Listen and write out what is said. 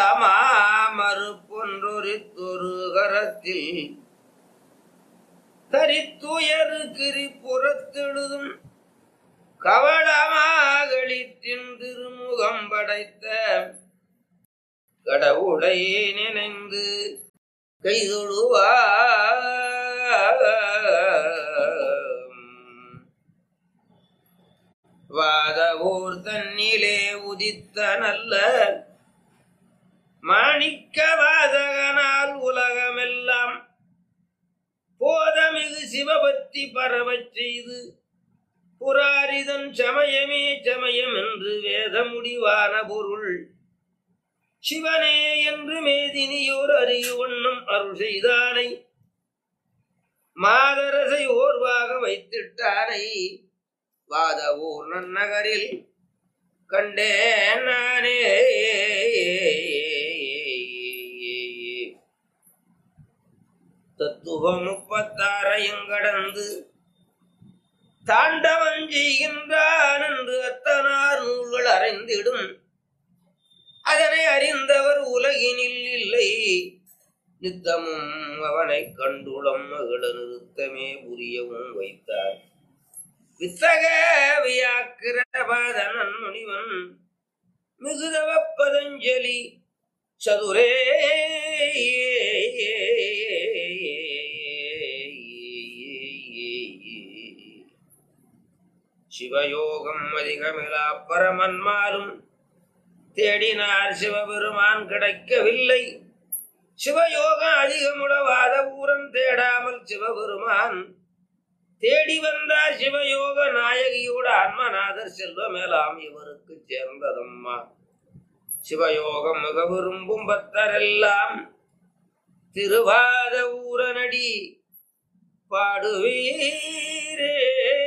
மறுப்பொன்றொரித்தொரு கரத்தில் தரித்துயரு கிரி புறத்தெழுதும் கவளமாகளிற்றின் திருமுகம் படைத்த கடவுளை நினைந்து கைதொழுவார் வாத ஊர் தன்னிலே உதித்த நல்ல மாணிக்க வாதகனால் உலகமெல்லாம் போதமிகு சிவபக்தி பரவச் செய்து புராரிதன் சமயமே சமயம் என்று வேத முடிவான பொருள் சிவனே என்று மேதினியோர் அறியுவண்ணம் அருள் செய்தானை மாதரசை ஓர்வாக வைத்திட்டானை வாத ஊர் நன்னகரில் கண்டேன் நானே தத்துவம் முப்பத்தாறையும் கடந்து தாண்டவம் செய்கின்றான் என்று அத்தனார் நூல்கள் அறிந்திடும் அதனை அறிந்தவர் உலகினில் இல்லை நித்தமும் அவனை கண்டுளம் மகிழ நிறுத்தமே புரியவும் வைத்தார் வித்தக வியாக்கிரபாதனன் முனிவன் மிகுதவ பதஞ்சலி சதுரே சிவயோகம் அதிகமிலா பரமன்மாலும் தேடினார் சிவபெருமான் கிடைக்கவில்லை சிவயோகம் அதிகமுளவாத ஊரன் தேடாமல் சிவபெருமான் தேடி வந்தார் சிவயோக நாயகியோட ஆன்மநாதர் செல்வமேலாம் இவருக்கு சேர்ந்ததம்மா சிவயோகம் மிக விரும்பும் பக்தரெல்லாம் திருவாத ஊரனடி பாடுவீரே